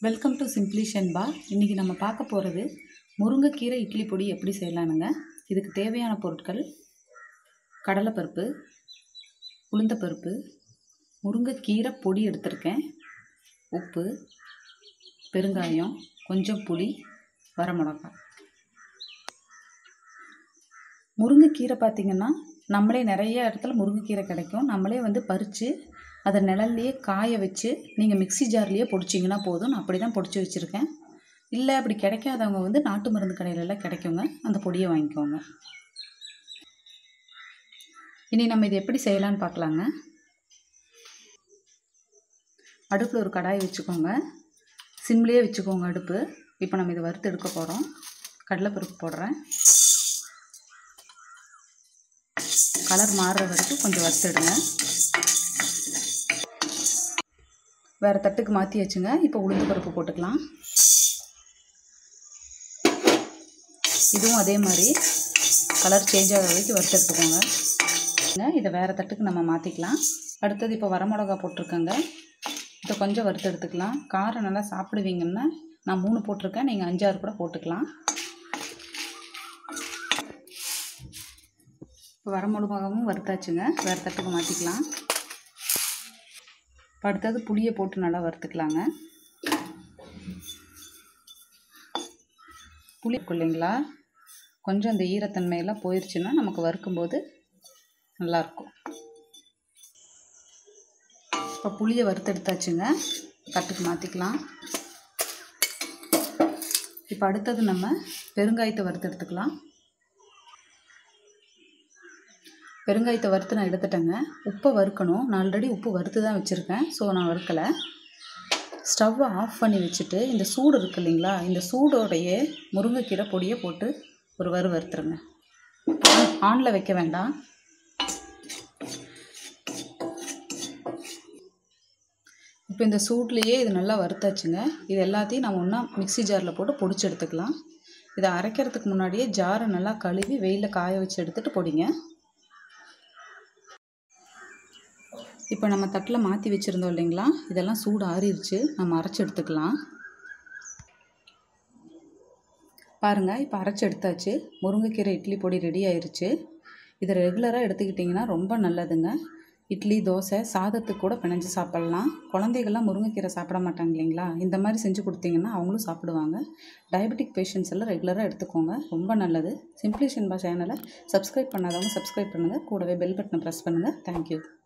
welcome to simply ஷென்பா இன்றைக்கி நம்ம பார்க்க போகிறது முருங்கைக்கீரை இட்லி பொடி எப்படி செய்யலானுங்க இதுக்கு தேவையான பொருட்கள் கடலைப்பருப்பு உளுந்தப்பருப்பு முருங்கைக்கீரை பொடி எடுத்திருக்கேன் உப்பு பெருங்காயம் கொஞ்சம் புளி வரமிளகா முருங்கைக்கீரை பார்த்திங்கன்னா நம்மளே நிறைய இடத்துல முருங்கைக்கீரை கிடைக்கும் நம்மளே வந்து பறித்து அதை நிழல்லையே காய வச்சு நீங்கள் மிக்ஸி ஜார்லேயே பொடிச்சிங்கன்னா போதும் நான் அப்படி தான் பொடிச்சு வச்சுருக்கேன் இல்லை அப்படி கிடைக்காதவங்க வந்து நாட்டு மருந்து கடையிலலாம் கிடைக்குங்க அந்த பொடியை வாங்கிக்கோங்க இனி நம்ம இது எப்படி செய்யலான்னு பார்க்கலாங்க அடுப்பில் ஒரு கடாய் வச்சுக்கோங்க சிம்லேயே வச்சுக்கோங்க அடுப்பு இப்போ நம்ம இதை வறுத்து எடுக்க போகிறோம் கடலைப்பருப்பு போடுறேன் கலர் மாறுற வரைக்கும் கொஞ்சம் வறுத்துடுங்க வேறு தட்டுக்கு மாற்றி வச்சுங்க இப்போ உளுந்து பருப்பு போட்டுக்கலாம் இதுவும் அதே மாதிரி கலர் சேஞ்ச் ஆகிற வரைக்கும் வறுத்து எடுத்துக்கோங்க இதை வேறு தட்டுக்கு நம்ம மாற்றிக்கலாம் அடுத்தது இப்போ வரமிளகா போட்டிருக்கேங்க இதை கொஞ்சம் வறுத்து எடுத்துக்கலாம் காரம் நல்லா சாப்பிடுவீங்கன்னா நான் மூணு போட்டிருக்கேன் நீங்கள் அஞ்சாறு கூட போட்டுக்கலாம் இப்போ வரமிளகாவும் வறுத்தாச்சுங்க வேறு தட்டுக்கு மாற்றிக்கலாம் இப்போ அடுத்தது புளியை போட்டு நல்லா வறுத்துக்கலாங்க புளி இருக்கும் இல்லைங்களா கொஞ்சம் அந்த ஈரத்தன்மையெல்லாம் போயிடுச்சுன்னா நமக்கு வறுக்கும்போது நல்லாயிருக்கும் இப்போ புளியை வறுத்தெடுத்தாச்சுங்க தட்டுக்கு மாற்றிக்கலாம் இப்போ அடுத்தது நம்ம பெருங்காயத்தை வறுத்தெடுத்துக்கலாம் பெருங்காயத்தை வறுத்து நான் எடுத்துட்டேங்க உப்பை வறுக்கணும் நான் ஆல்ரெடி உப்பு வறுத்து தான் வச்சுருக்கேன் ஸோ நான் வறுக்கலை ஸ்டவ்வை ஆஃப் பண்ணி வச்சுட்டு இந்த சூடு இருக்கு இல்லைங்களா இந்த சூடோடைய முருங்கைக்கீரை பொடியை போட்டு ஒரு வறு வறுத்துருங்க ஆனில் வைக்க வேண்டாம் இப்போ இந்த சூட்லேயே இது நல்லா வறுத்தாச்சுங்க இது எல்லாத்தையும் நம்ம ஒன்றா மிக்ஸி ஜாரில் போட்டு பொடிச்சு எடுத்துக்கலாம் இதை அரைக்கிறதுக்கு முன்னாடியே ஜாரை நல்லா கழுவி வெயிலில் காய வச்சு எடுத்துகிட்டு பொடிங்க இப்போ நம்ம தட்டில் மாற்றி வச்சுருந்தோம் இல்லைங்களா இதெல்லாம் சூடு ஆறிடுச்சு நம்ம அரைச்சி எடுத்துக்கலாம் பாருங்கள் இப்போ அரைச்சி எடுத்தாச்சு முருங்கைக்கீரை இட்லி பொடி ரெடி ஆயிடுச்சு இதை ரெகுலராக எடுத்துக்கிட்டிங்கன்னா ரொம்ப நல்லதுங்க இட்லி தோசை சாதத்துக்கு கூட பிணைஞ்சு சாப்பிட்லாம் குழந்தைகள்லாம் முருங்கைக்கீரை சாப்பிட மாட்டாங்க இல்லைங்களா இந்த மாதிரி செஞ்சு கொடுத்தீங்கன்னா அவங்களும் சாப்பிடுவாங்க டயபெட்டிக் பேஷண்ட்ஸ் எல்லாம் ரெகுலராக எடுத்துக்கோங்க ரொம்ப நல்லது சிம்ப்ளி ஷென்பா சேனலை சப்ஸ்கிரைப் பண்ணாதவங்க சப்ஸ்கிரைப் பண்ணுங்கள் கூடவே பெல் பட்டனை ப்ரெஸ் பண்ணுங்கள் தேங்க்யூ